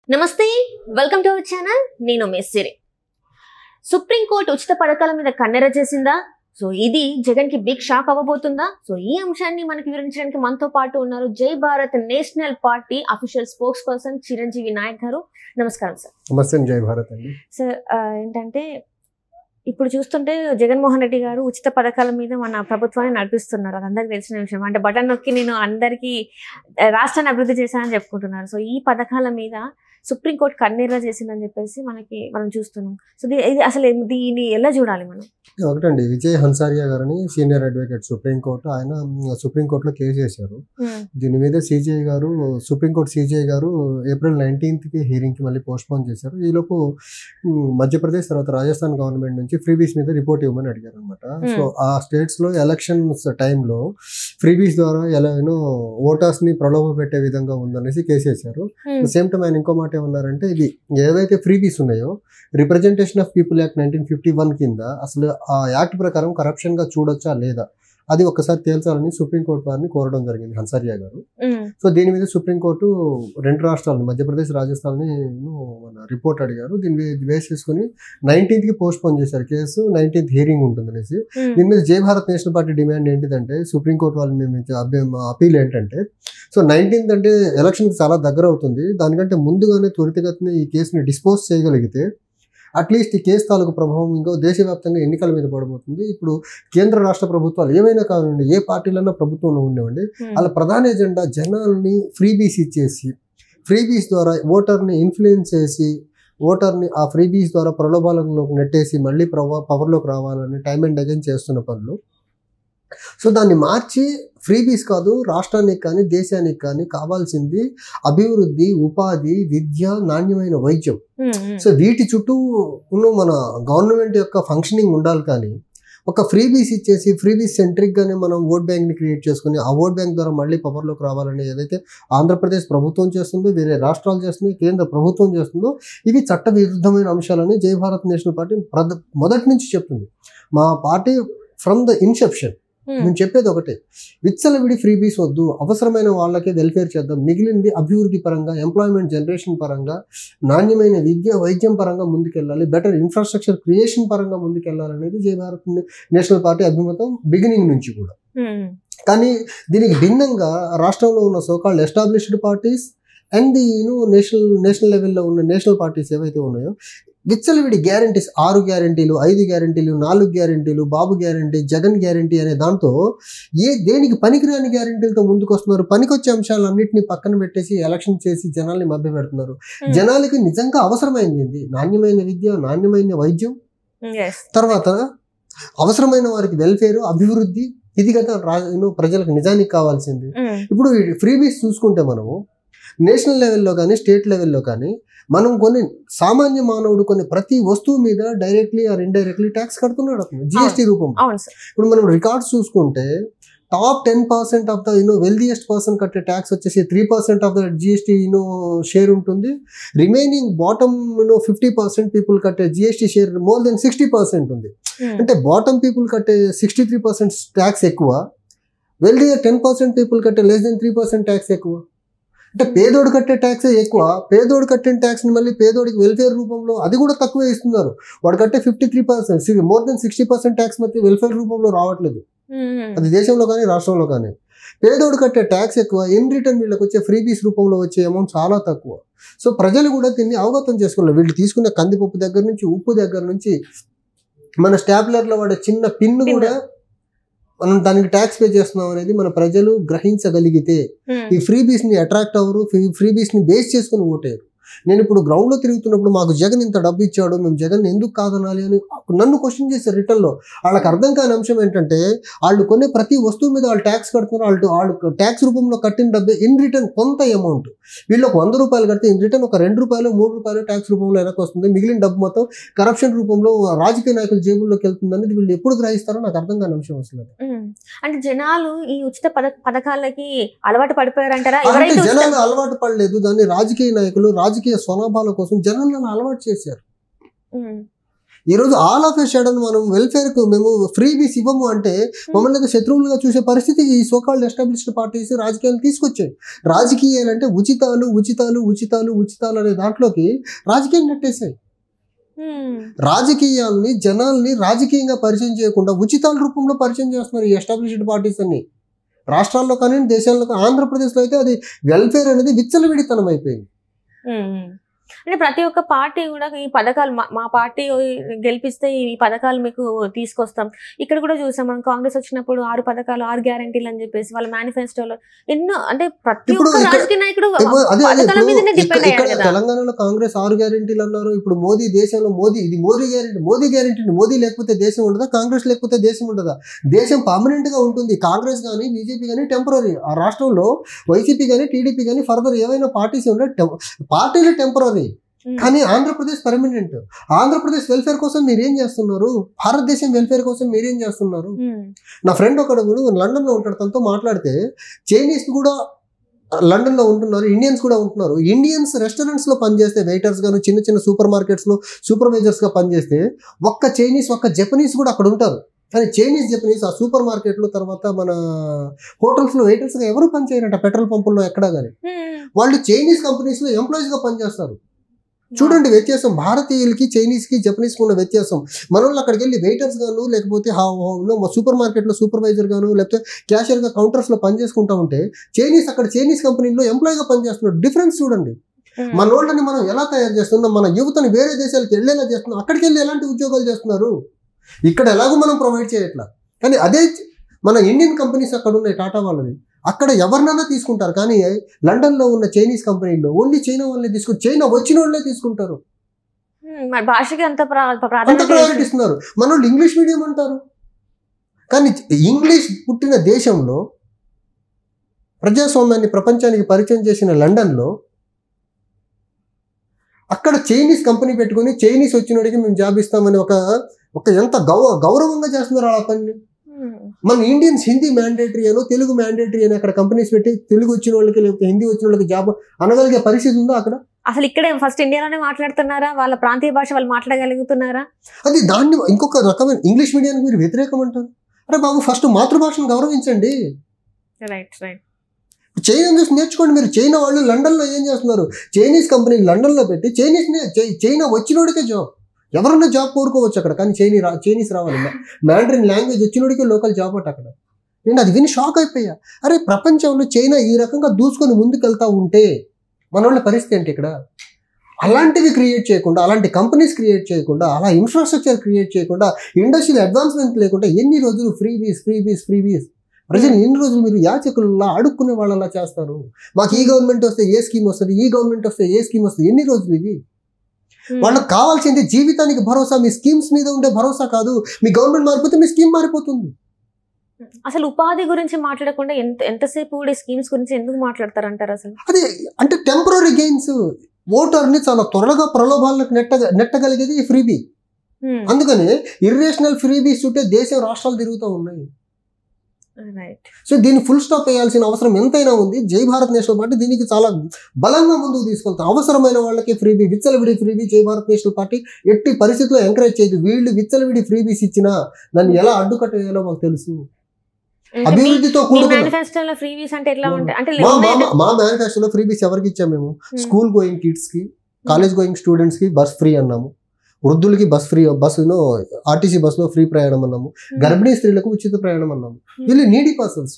నమస్తే welcome to our channel నేను మెస్సిరి supreme court ఉచిత పథకాల మీద కన్నెర చేసిందా సో ఇది జగన్ కి బిగ్ షాక్ అవ్వబోతుందా సో ఈ అంశాన్ని మనకి వివరించడానికి మనతో పాటు ఉన్నారు Jai Bharat national party official spokesperson Chiranjeevi Nayak గారు నమస్కారం సార్ నమస్తే జై భారత్ అండి సార్ ఆ, ఏంటంటే ఇప్పుడు చూస్తుంటే జగన్మోహన్ రెడ్డి గారు ఉచిత పథకాల మీద మన ప్రభుత్వాన్ని నడిపిస్తున్నారు అది అందరికీ తెలిసిన విషయం అంటే బటన్ నొక్కి నేను అందరికీ ఆ, రాష్ట్రాన్ని అభివృద్ధి చేశానని చెప్పుకుంటున్నారు సో ఈ పథకాల మీద సుప్రీంకోర్టు కన్నీర్లా చేసిందని చెప్పేసి మనకి మనం చూస్తున్నాం సో దీ- ఇది అసలు ఏం- దీన్ని ఎలా చూడాలి మనం ఒకటండి విజయ్ హన్సారియా గారని సీనియర్ అడ్వకేట్ సుప్రీంకోర్టు ఆయన మ్, సుప్రీంకోర్టులో కేసు చేశారు దీని మీద సిజిఐ గారు సుప్రీంకోర్టు సిజిఐ గారు ఏప్రిల్ నైన్టీన్త్కి హీరింగ్కి మళ్ళీ పోస్ట్పోన్ చేశారు ఈలోపు మ్, మధ్యప్రదేశ్ తర్వాత రాజస్థాన్ గవర్నమెంట్ నుంచి ఫ్రీబీస్ మీద రిపోర్ట్ ఇవ్వమని అడిగారు అనమాట సో ఆ స్టేట్స్లో ఎలక్షన్స్ టైంలో ఫ్రీబీస్ ద్వారా ఎలా యూనో ఓటర్స్ని ప్రలోభ పెట్టే విధంగా ఉందనేసి కేసు వేశారు సేమ్ టైం ఆయన ఇంకో మాట ఏమన్నారంటే ఇది ఏవైతే ఫ్రీబీస్ ఉన్నాయో representation of people act nineteen fifty one కింద అసలు ఆ యాక్ట్ ప్రకారం కరప్షన్ గా చూడొచ్చా లేదా అది ఒకసారి తేల్చాలని సుప్రీంకోర్టు వారిని కోరడం జరిగింది హన్సారియా గారు సో దీని మీద సుప్రీంకోర్టు రెండు రాష్ట్రాలను మధ్యప్రదేశ్ రాజస్థాన్ని మన రిపోర్ట్ అడిగారు దీని మీద బేస్ చేసుకుని నైన్టీన్త్ కి పోస్ట్ పోన్ చేశారు కేసు నైన్టీన్త్ హియరింగ్ ఉంటుంది అనేసి దీని మీద Jai Bharat national party demand ఏంటిదంటే సుప్రీంకోర్టు వాళ్ళు మేము ఇచ్చే అభ్య- మా అపీల్ ఏంటంటే సో నైన్టీన్త్ అంటే ఎలక్షన్కి చాలా దగ్గర అవుతుంది దానికంటే ముందుగానే త్వరితగతిన ఈ కేసుని డిస్పోజ్ చేయగలిగితే అట్లీస్ట్ ఈ కేసు తాలూకు ప్రభావం ఇంకో దేశవ్యాప్తంగా ఎన్నికల మీద పడబోతుంది ఇప్పుడు కేంద్ర రాష్ట్ర ప్రభుత్వాలు ఏవైనా కానివ్వండి ఏ పార్టీలన్నా ప్రభుత్వంలో ఉండేవండి వాళ్ళ ప్రధాన ఎజెండా జనాల్ని ఫ్రీబీస్ ఇచ్చేసి ఫ్రీబీస్ ద్వారా ఓటర్ని ఇన్ఫ్లుయెన్స్ చేసి ఓటర్ని ఆ ఫ్రీబీస్ ద్వారా ప్రలోభాలలోకి నెట్టేసి మళ్ళీ ప్రవా పవర్లోకి రావాలని టైం అండ్ అగైన్ చేస్తున్న పనులు సో దాన్ని మార్చి ఫ్రీబీస్ కాదు రాష్ట్రానికి కానీ దేశానికి కానీ కావాల్సింది అభివృద్ధి ఉపాధి విద్య నాణ్యమైన వైద్యం సో వీటి చుట్టూ ఉన్న మన గవర్నమెంట్ యొక్క ఫంక్షనింగ్ ఉండాలి కానీ ఒక ఫ్రీబీస్ ఇచ్చేసి ఫ్రీబీస్ సెంట్రిక్గానే మనం ఓట్ బ్యాంక్ని క్రియేట్ చేసుకుని ఆ ఓట్ బ్యాంక్ ద్వారా మళ్ళీ పవర్లోకి రావాలని ఏదైతే ఆంధ్రప్రదేశ్ ప్రభుత్వం చేస్తుందో వేరే రాష్ట్రాలు చేస్తుంది కేంద్ర ప్రభుత్వం చేస్తుందో ఇవి చట్ట విరుద్ధమైన అంశాలని జై భారత్ నేషనల్ పార్టీ ప్రద- మొదటి నుంచి చెప్తుంది మా పార్టీ ఫ్రమ్ ద ఇన్సెప్షన్ నేను చెప్పేది ఒకటే విచ్చలవిడి ఫ్రీబీస్ వద్దు అవసరమైన వాళ్ళకే వెల్ఫేర్ చేద్దాం మిగిలింది అభివృద్ధి పరంగా ఎంప్లాయ్మెంట్ జనరేషన్ పరంగా నాణ్యమైన విద్య వైద్యం పరంగా ముందుకెళ్ళాలి బెటర్ ఇన్ఫ్రాస్ట్రక్చర్ క్రియేషన్ పరంగా ముందుకెళ్ళాలనేది జై భారత్ నేషనల్ పార్టీ అభిమతం బిగినింగ్ నుంచి కూడా కానీ దీనికి భిన్నంగా రాష్ట్రంలో ఉన్న so called established parties and the you know national national లెవెల్లో ఉన్న నేషనల్ పార్టీస్ ఏవైతే ఉన్నాయో విచ్చలవిడి గ్యారంటీస్ ఆరు గ్యారంటీలు ఐదు గ్యారంటీలు నాలుగు గ్యారంటీలు బాబు గ్యారంటీ జగన్ గ్యారంటీ అనే దాంతో ఏ దేనికి పనికిరాని గ్యారంటీలతో ముందుకు వస్తున్నారు పనికొచ్చే అంశాలన్నింటినీ పక్కన పెట్టేసి ఎలక్షన్ చేసి జనాల్ని మభ్య పెడుతున్నారు జనాలకి నిజంగా అవసరమైంది ఏంది? నాణ్యమైన విద్య నాణ్యమైన వైద్యం తర్వాత అవసరమైన వారికి వెల్ఫేర్ అభివృద్ధి ఇది కదా రా యూనో ప్రజలకు నిజానికి కావాల్సింది ఇప్పుడు ఫ్రీబీస్ చూసుకుంటే మనము నేషనల్ లెవెల్లో కానీ స్టేట్ లెవెల్లో కానీ మనం కొన్ని సామాన్య మానవుడు కొన్ని ప్రతి వస్తువు మీద డైరెక్ట్లీ ఆర్ ఇండైరెక్ట్లీ ట్యాక్స్ కడుతున్నాడు అతను జిఎస్టీ రూపంలో అవును సార్ ఇప్పుడు మనం రికార్డ్స్ చూసుకుంటే top ten percent of the you know wealthiest person కట్టే ట్యాక్స్ వచ్చేసి three percent of the GST you know share ఉంటుంది remaining bottom you know fifty percent people కట్టే GST share more than sixty percent ఉంది అంటే బాటమ్ పీపుల్ కట్టే sixty three percent tax ఎక్కువ wealthy ten percent people కట్టే less than three percent tax ఎక్కువ అంటే పేదోడు కట్టే ట్యాక్స్ ఎక్కువ పేదోడు కట్టిన ట్యాక్స్ ని మళ్ళీ పేదోడికి వెల్ఫేర్ రూపంలో అది కూడా తక్కువే ఇస్తున్నారు వాడు కట్టే fifty three percent more than sixty percent tax మధ్య వెల్ఫేర్ రూపంలో రావట్లేదు అది దేశంలో కానీ రాష్ట్రంలో కానీ పేదోడు కట్టే ట్యాక్స్ ఎక్కువ ఇన్ రిటర్న్ వీళ్ళకి వచ్చే ఫ్రీబీస్ రూపంలో వచ్చే అమౌంట్ చాలా తక్కువ సో ప్రజలు కూడా దీన్ని అవగతం చేసుకోవాలి వీళ్ళు తీసుకున్న కందిపప్పు దగ్గర నుంచి ఉప్పు దగ్గర నుంచి మన స్టాప్లర్లో వాడే చిన్న పిన్ Pin. కూడా మనం దానికి ట్యాక్స్ పే చేస్తున్నాం అనేది మన ప్రజలు గ్రహించగలిగితే ఈ ఫ్రీబీస్ ని అట్రాక్ట్ అవ్వరు ఫ్రీబీస్ ని బేస్ చేసుకుని ఓటేరు నేను ఇప్పుడు గ్రౌండ్ లో తిరుగుతున్నప్పుడు మాకు జగన్ ఇంత డబ్బు ఇచ్చాడు మేము జగన్ ఎందుకు కాదనాలి అని నన్ను క్వశ్చన్ చేశారు రిటర్న్ లో వాళ్ళకి అర్థం కాని అంశం ఏంటంటే వాళ్ళు కొనే ప్రతి వస్తువు మీద వాళ్ళు ట్యాక్స్ కడుతున్నారు వాళ్ళు వాళ్ళు ట్యాక్స్ రూపంలో కట్టిన డబ్బే ఇన్ రిటర్న్ కొంత అమౌంట్ వీళ్ళు ఒక వంద రూపాయలు కడితే ఇన్ రిటర్న్ ఒక రెండు రూపాయలు మూడు రూపాయలు ట్యాక్స్ రూపంలో వెనక్కి వస్తుంది మిగిలిన డబ్బు మొత్తం కరప్షన్ రూపంలో రాజకీయ నాయకుల జేబుల్లోకి వెళ్తుంది అనేది వీళ్ళు ఎప్పుడు గ్రహిస్తారో నాకు అర్థం కాని అంశం అసలు అంటే జనాలు ఈ ఉచిత పథ పథకాలకి అలవాటు పడిపోయారంటారా అంటే ఎవరైతే ఉచిత- జనాలు అలవాటు పడలేదు దాన్ని రాజకీయ నాయకులు రాజకీయ స్వలాభాల కోసం జనాలను అలవాటు చేశారు ఉమ్. ఈ రోజు ఆల్ ఆఫ్ ఎ సడన్ మనం వెల్ఫేర్ కు మేము ఫ్రీ బీస్ ఇవ్వము అంటే మమ్మల్ని ఏదో శత్రువులుగా చూసే పరిస్థితి ఈ సోకాల్డ్ ఎస్టాబ్లిష్డ్ పార్టీస్ రాజకీయాలు తీసుకొచ్చాయి రాజకీయాలు అంటే ఉచితాలు ఉచితాలు ఉచితాలు ఉచితాలు అనే దాంట్లోకి రాజకీయం నెట్టేసాయి ఉమ్. రాజకీయాల్ని జనాల్ని రాజకీయంగా పరిచయం చేయకుండా ఉచితాల రూపంలో పరిచయం చేస్తున్నారు ఈ ఎస్టాబ్లిష్డ్ పార్టీస్ అన్ని రాష్ట్రాల్లో కానీ దేశాల్లో కానీ ఆంధ్రప్రదేశ్లో అయితే అది వెల్ఫేర్ అనేది విచ్చలవిడితనం అయిపోయింది ఉమ్. అంటే ప్రతి ఒక్క పార్టీ కూడా ఈ పథకాలు మా- మా పార్టీ గెలిపిస్తే ఈ పథకాలు మీకు తీసుకొస్తాం ఇక్కడ కూడా చూసాం మనం కాంగ్రెస్ వచ్చినప్పుడు ఆరు పథకాలు ఆరు గ్యారంటీలు అని చెప్పేసి వాళ్ళ మేనిఫెస్టోలో ఎన్నో అంటే ప్రతి ఇప్పుడు ఒక్క ఇక్కడ- రాజకీయ నాయకుడు ఇప్పుడు అదే అదే పథకాల ఇప్పుడు మీదనే ఇక్కడ డిపెండ్ ఇక్కడ అయ్యారు కదా తెలంగాణలో కాంగ్రెస్ ఆరు గ్యారెంటీలు అన్నారు ఇప్పుడు మోదీ దేశంలో మోదీ ఇది మోదీ గ్యారెంటీ మోదీ గ్యారెంటీ మోదీ లేకపోతే దేశం ఉండదా కాంగ్రెస్ లేకపోతే దేశం ఉండదా దేశం పర్మనెంట్ గా ఉంటుంది కాంగ్రెస్ కానీ బీజేపీ కానీ టెంపరీ ఆ రాష్ట్రంలో వైసీపీ కానీ టీడీపీ కానీ ఫర్దర్ ఏవైనా పార్టీస్ ఉంటే టెం- పార్టీలు టెంపరీ ఉమ్. కానీ ఆంధ్రప్రదేశ్ పర్మనెంట్ ఆంధ్రప్రదేశ్ వెల్ఫేర్ కోసం మీరేం చేస్తున్నారు భారతదేశం వెల్ఫేర్ కోసం మీరేం చేస్తున్నారు ఉమ్. నా ఫ్రెండ్ ఒకడు లండన్ లో ఉంటాడు తనతో మాట్లాడితే చైనీస్ కూడా లండన్ లో ఉంటున్నారు ఇండియన్స్ కూడా ఉంటున్నారు ఇండియన్స్ రెస్టారెంట్స్ లో పనిచేస్తే వెయిటర్స్ గాను చిన్న చిన్న సూపర్ మార్కెట్స్ లో సూపర్వైజర్స్ గా పనిచేస్తే ఒక్క చైనీస్ ఒక్క జపనీస్ కూడా అక్కడ ఉంటారు కానీ చైనీస్ జపనీస్ ఆ సూపర్ మార్కెట్లో తర్వాత మన హోటల్స్ లో వెయిటర్స్ గా ఎవరు పనిచేయరంట పెట్రోల్ పంపుల్లో ఎక్కడా కానీ ఉమ్. వాళ్ళు చైనీస్ కంపెనీస్ లో ఎంప్లాయీస్ గా పనిచేస్తారు చూడండి వ్యత్యాసం భారతీయులకి చైనీస్ కి జపనీస్ కి ఉన్న వ్యత్యాసం మన వాళ్ళు అక్కడికి వెళ్ళి వెయిటర్స్ గాను లేకపోతే సూపర్ మార్కెట్ లో సూపర్వైజర్ గాను లేకపోతే క్యాషియర్ గా కౌంటర్స్ లో పనిచేసుకుంటా ఉంటే చైనీస్ అక్కడ చైనీస్ కంపెనీలో ఎంప్లాయ్ గా పనిచేస్తున్నాడు డిఫరెన్స్ చూడండి ఉమ్. మన వాళ్ళని మనం ఎలా తయారు చేస్తున్నాం మన యువతని వేరే దేశాలకు వెళ్ళేలా చేస్తున్నాం అక్కడికి వెళ్ళి ఎలాంటి ఉద్యోగాలు చేస్తున్నారు ఇక్కడ ఎలాగో మనం ప్రొవైడ్ చేయట్లా కానీ అదే మన ఇండియన్ కంపెనీస్ అక్కడ ఉన్నాయి టాటా వాళ్ళవి అక్కడ ఎవరినైనా తీసుకుంటారు కానీ లండన్లో ఉన్న చైనీస్ కంపెనీలో ఓన్లీ చైనా వాళ్ళే తీసుకుంటారు చైనా వచ్చిన వాళ్ళే తీసుకుంటారు ఉమ్. మరి భాషకి అంత ప్రా- అంత ప్రాధాన్యత ప్రయారిటీ ఇస్తున్నారు మన వాళ్ళు ఇంగ్లీష్ మీడియం అంటారు కానీ ఇంగ్లీష్ పుట్టిన దేశంలో ప్రజాస్వామ్యాన్ని ప్రపంచానికి పరిచయం చేసిన లండన్లో అక్కడ చైనీస్ కంపెనీ పెట్టుకొని చైనీస్ వచ్చినోడికి మేము జాబ్ ఇస్తామని ఒక ఒక ఎంత గౌ గౌరవంగా చేస్తున్నారు ఆ పని ఉమ్. మన ఇండియన్స్ హిందీ మ్యాండేటరీ అనో తెలుగు మ్యాండేటరీ అని అక్కడ కంపెనీస్ పెట్టి తెలుగు వచ్చిన వాళ్ళకి లేకపోతే హిందీ వచ్చిన వాళ్ళకి జాబ్ అనగలిగే పరిస్థితి ఉందా అక్కడ అసలు ఇక్కడే ఫస్ట్ ఇండియాలోనే మాట్లాడుతున్నారా వాళ్ళ ప్రాంతీయ భాష వాళ్ళు మాట్లాడగలుగుతున్నారా అది దాన్ని ఇంకొక రకమైన ఇంగ్లీష్ మీడియానికి మీరు వ్యతిరేకం అంటారు అరే బాబు ఫస్ట్ మాతృభాషను గౌరవించండి రైట్ రైట్ చైనా చూసి నేర్చుకోండి మీరు చైనా వాళ్ళు లండన్లో ఏం చేస్తున్నారు చైనీస్ కంపెనీ లండన్లో పెట్టి చైనీస్ చైనా వచ్చినోడికే జాబ్ ఎవరన్నా జాబ్ కోరుకోవచ్చు అక్కడ కానీ చైనీ రా చైనీస్ రావాలి మ్యాండరిన్ లాంగ్వేజ్ వచ్చినోడికే లోకల్ జాబ్ అట అక్కడ నేను అది విని షాక్ అయిపోయా అరే ప్రపంచంలో చైనా ఈ రకంగా దూసుకొని ముందుకు వెళ్తా ఉంటే మన వాళ్ళ పరిస్థితి ఏంటి ఇక్కడ అలాంటివి క్రియేట్ చేయకుండా అలాంటి కంపెనీస్ క్రియేట్ చేయకుండా అలా ఇన్ఫ్రాస్ట్రక్చర్ క్రియేట్ చేయకుండా ఇండస్ట్రియల్ అడ్వాన్స్మెంట్ లేకుండా ఎన్ని రోజులు ఫ్రీ బీస్ ఫ్రీ బీస్ ఫ్రీ బీస్ ప్రజలు ఎన్ని రోజులు మీరు యాచకులలా అడుక్కునే వాళ్ళలా చేస్తారు మాకు ఈ గవర్నమెంట్ వస్తే ఏ స్కీమ్ వస్తుంది ఈ గవర్నమెంట్ వస్తే ఏ స్కీమ్ వస్తుంది ఎన్ని రోజులు ఇది ఉమ్. వాళ్ళకి కావాల్సింది జీవితానికి భరోసా మీ స్కీమ్స్ మీద ఉండే భరోసా కాదు మీ గవర్నమెంట్ మారిపోతే మీ స్కీమ్ మారిపోతుంది అసలు ఉపాధి గురించి మాట్లాడకుండా ఎంత ఎంతసేపు కూడా స్కీమ్స్ గురించి ఎందుకు మాట్లాడతారంటారు అసలు అది అంటే టెంపరీ గెయిన్స్ ఓటర్ని చాలా త్వరగా ప్రలోభాలకు నెట్ట నెట్టగలిగేది ఈ ఫ్రీబీ ఉమ్. అందుకని ఇర్రేషనల్ ఫ్రీబీస్ చుట్టే దేశం రాష్ట్రాలు తిరుగుతూ ఉన్నాయి రైట్ సో దీన్ని ఫుల్ స్టాప్ వేయాల్సిన అవసరం ఎంతైనా ఉంది జై భారత్ నేషనల్ పార్టీ దీనికి చాలా బలంగా ముందుకు తీసుకెళ్తాం అవసరమైన వాళ్ళకి ఫ్రీబీ విచ్చలవిడి ఫ్రీబీ జై భారత్ నేషనల్ పార్టీ ఎట్టి పరిస్థితుల్లో ఎంకరేజ్ చేయదు వీళ్ళు విచ్చలవిడి ఫ్రీబీస్ ఇచ్చినా దాన్ని ఎలా అడ్డుకట్టేయాలో మాకు తెలుసు అభివృద్ధితో మీ కూడుకున్న మేనిఫెస్టోలో ఫ్రీ వీస్ అంటే ఎట్లా ఉంటాయి అంటే మా ఉన్నాయి మా- మా మేనిఫెస్టోలో ఫ్రీబీస్ ఎవరికి ఇచ్చాము మేము Hmm. స్కూల్ గోయింగ్ కిడ్స్ కి కాలేజ్ గోయింగ్ స్టూడెంట్స్ కి బస్ ఫ్రీ అన్నాము వృద్ధులకి బస్ ఫ్రీ బస్సులో ఆర్టీసీ బస్సులో ఫ్రీ ప్రయాణం అన్నాము ఉమ్. గర్భిణీ స్త్రీలకు ఉచిత ప్రయాణం అన్నాము వీళ్ళు నీడీ పర్సన్స్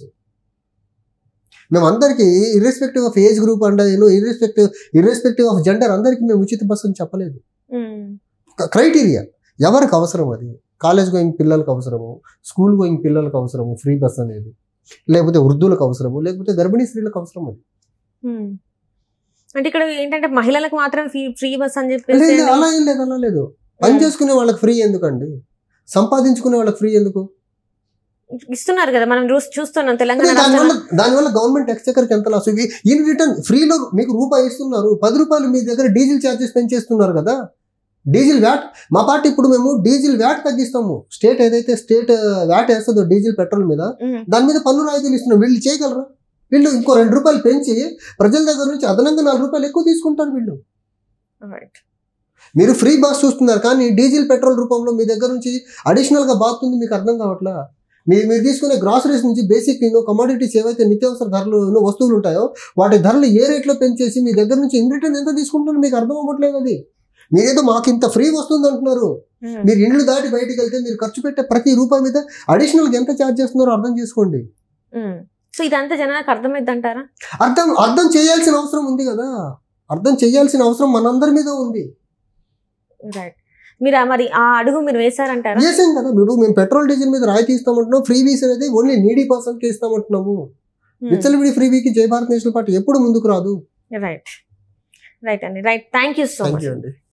మేము అందరికీ irrespective of age group and irrespective irrespective of gender అందరికీ మేము ఉచిత బస్సు అని చెప్పలేదు ఉమ్. క్రైటీరియా ఎవరికి అవసరం అది కాలేజ్ గోయింగ్ పిల్లలకు అవసరము స్కూల్ గోయింగ్ పిల్లలకు అవసరము ఫ్రీ బస్ అనేది లేకపోతే వృద్ధులకు అవసరము లేకపోతే గర్భిణీ స్త్రీలకు అవసరం అది ఉమ్. అంటే ఇక్కడ ఏంటంటే మహిళలకు మాత్రం ఫ్రీ ఫ్రీ బస్ అని చెప్పేసి లేదు అలా ఏం లేదు అలా లేదు పని చేసుకునే వాళ్ళకి ఫ్రీ ఎందుకండి సంపాదించుకునే వాళ్ళకి ఫ్రీ ఎందుకు ఇస్తున్నారు కదా మనం చూస్- చూస్తున్నాం అదే తెలంగాణ దానివల్ల రాష్ట్రంలో దానివల్ల గవర్నమెంట్ ఎక్స్చకర్కి ఎంత లాస్ ఇవి ఇన్ రిటర్న్ ఫ్రీలో మీకు రూపాయి ఇస్తున్నారు పది రూపాయలు మీ దగ్గర డీజిల్ ఛార్జెస్ పెంచేస్తున్నారు కదా డీజిల్ వ్యాట్ మా పార్టీ ఇప్పుడు మేము డీజిల్ వ్యాట్ తగ్గిస్తాము స్టేట్ ఏదైతే స్టేట్ వ్యాట్ వేస్తుందో డీజిల్ పెట్రోల్ మీద ఉమ్. దాని మీద పన్ను రాయితీలు ఇస్తున్నాం వీళ్ళు చేయగలరా వీళ్ళు ఇంకో రెండు రూపాయలు పెంచి ప్రజల దగ్గర నుంచి అదనంగా నాలుగు రూపాయలు ఎక్కువ తీసుకుంటారు వీళ్ళు రైట్ మీరు ఫ్రీ బాస్ చూస్తున్నారు కానీ డీజిల్ పెట్రోల్ రూపంలో మీ దగ్గర నుంచి అడిషనల్ గా బాగుతుంది మీకు అర్థం కావట్లా మీరు మీరు తీసుకునే గ్రాసరీస్ నుంచి బేసిక్ కమాడిటీస్ ఏవైతే నిత్యావసర ధరలు ఉన్న వస్తువులు ఉంటాయో వాటి ధరలు ఏ రేట్లో పెంచేసి మీ దగ్గర నుంచి ఇన్ రిటర్న్ ఎంత తీసుకుంటున్నారో మీకు అర్థం అవ్వట్లేదు అది మీరేదో మాకు ఇంత ఫ్రీ వస్తుంది అంటున్నారు ఉమ్, మీరు ఇండ్లు దాటి బయటికి వెళ్తే మీరు ఖర్చు పెట్టే ప్రతి రూపాయి మీద అడిషనల్గా ఎంత ఛార్జ్ చేస్తున్నారో అర్థం చేసుకోండి ఉమ్. సో ఇదంతా జనాలకు అర్థమైంది అంటారా అర్థం అర్థం చేయాల్సిన అవసరం ఉంది కదా అర్థం చేయాల్సిన అవసరం మనందరి మీద ఉంది రైట్ మీరు ఆ మరి ఆ అడుగు మీరు వేశారంటారా చేసాం కదా మీరు మేము పెట్రోల్ డీజిల్ మీద రాయితీ ఇస్తామంటున్నాం ఫ్రీ వీస్ అనేది ఓన్లీ నీడీ పర్సన్కి ఇస్తామంటున్నాము విచ్చలవిడి ఫ్రీ వీకి జై భారత్ నేషనల్ పార్టీ ఎప్పుడు ముందుకు రాదు రైట్ రైట్ అండి right thank you so thank much you అండి